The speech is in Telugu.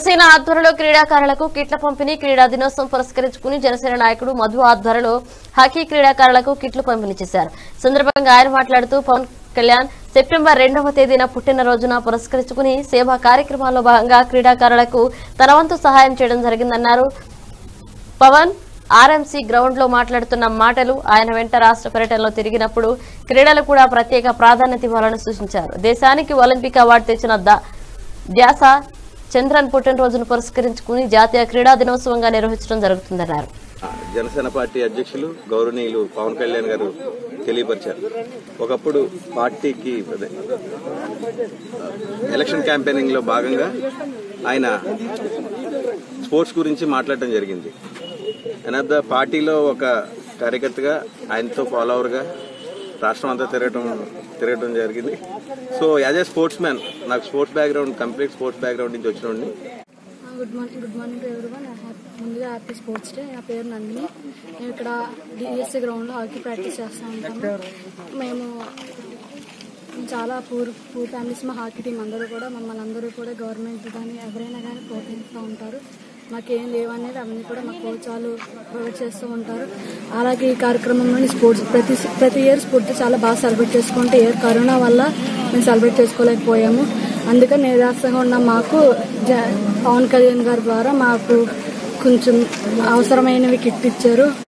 జనసేన ఆధ్వర్యంలో క్రీడాకారులకు కిట్ల పంపిణీ క్రీడా దినోత్సవం పురస్కరించుకుని జనసేన నాయకుడు మధు ఆధ్వర్యంలో హాకీ క్రీడాకారులకు కిట్లు పంపిణీ చేశారు సందర్భంగా ఆయన మాట్లాడుతూ పవన్ కళ్యాణ్ సెప్టెంబర్ రెండవ తేదీన పుట్టినరోజున పురస్కరించుకుని సేవా కార్యక్రమాల్లో భాగంగా క్రీడాకారులకు తన వంతు సహాయం చేయడం జరిగిందన్నారు పవన్ ఆర్ఎంసీ గ్రౌండ్ లో మాట్లాడుతున్న మాటలు ఆయన వెంట రాష్ట్ర పర్యటనలో తిరిగినప్పుడు క్రీడలు కూడా ప్రత్యేక ప్రాధాన్యత ఇవ్వాలని సూచించారు దేశానికి ఒలింపిక్ అవార్డు తెచ్చిన ద- ధ్యాస చంద్రన్ పుట్టినరోజును పురస్కరించుకుని జాతీయ క్రీడా దినోత్సవంగా నిర్వహించడం జరుగుతుందన్నారు జనసేన పార్టీ అధ్యక్షులు గౌరవనీయులు పవన్ కళ్యాణ్ గారు తెలియపరిచారు ఒకప్పుడు పార్టీకి అదే, ఎలక్షన్ క్యాంపెయినింగ్ లో భాగంగా ఆయన స్పోర్ట్స్ గురించి మాట్లాడటం జరిగింది అనద్ద పార్టీలో ఒక కార్యకర్తగా ఆయనతో ఫాలోవర్గా రాష్ట్రం అంతా తిరగటం తిరగటం జరిగింది so as a sportsman నాకు sports background complete sports background నుంచి వచ్చినోడిని good morning good morning to everyone ముందుగా హ్యాపీ స్పోర్ట్స్ డే నా పేరు నందిని మేము ఇక్కడ డిఎస్సీ గ్రౌండ్లో హాకీ ప్రాక్టీస్ చేస్తూ ఉంటాము మేము చాలా పూర్ పూర్ ఫ్యామిలీస్ మా హాకీ టీం అందరూ కూడా మమ్మల్ని అందరూ కూడా గవర్నమెంట్ కానీ ఎవరైనా కానీ ప్రోత్సహిస్తూ ఉంటారు మాకేం లేవనేది అవన్నీ కూడా మా కోచ్ వాళ్ళు ప్రొవైడ్ చేస్తూ ఉంటారు అలాగే ఈ కార్యక్రమంలోని స్పోర్ట్స్ ప్రతి ప్రతి ఇయర్ స్పోర్ట్స్ చాలా బాగా సెలబ్రేట్ చేసుకుంటే ఇయర్ కరోనా వల్ల మేము సెలబ్రేట్ చేసుకోలేకపోయాము అందుకని నిరాశగా ఉన్న మాకు జ- పవన్ కళ్యాణ్ గారి ద్వారా మాకు కొంచెం అవసరమైనవి కిట్ ఇచ్చారు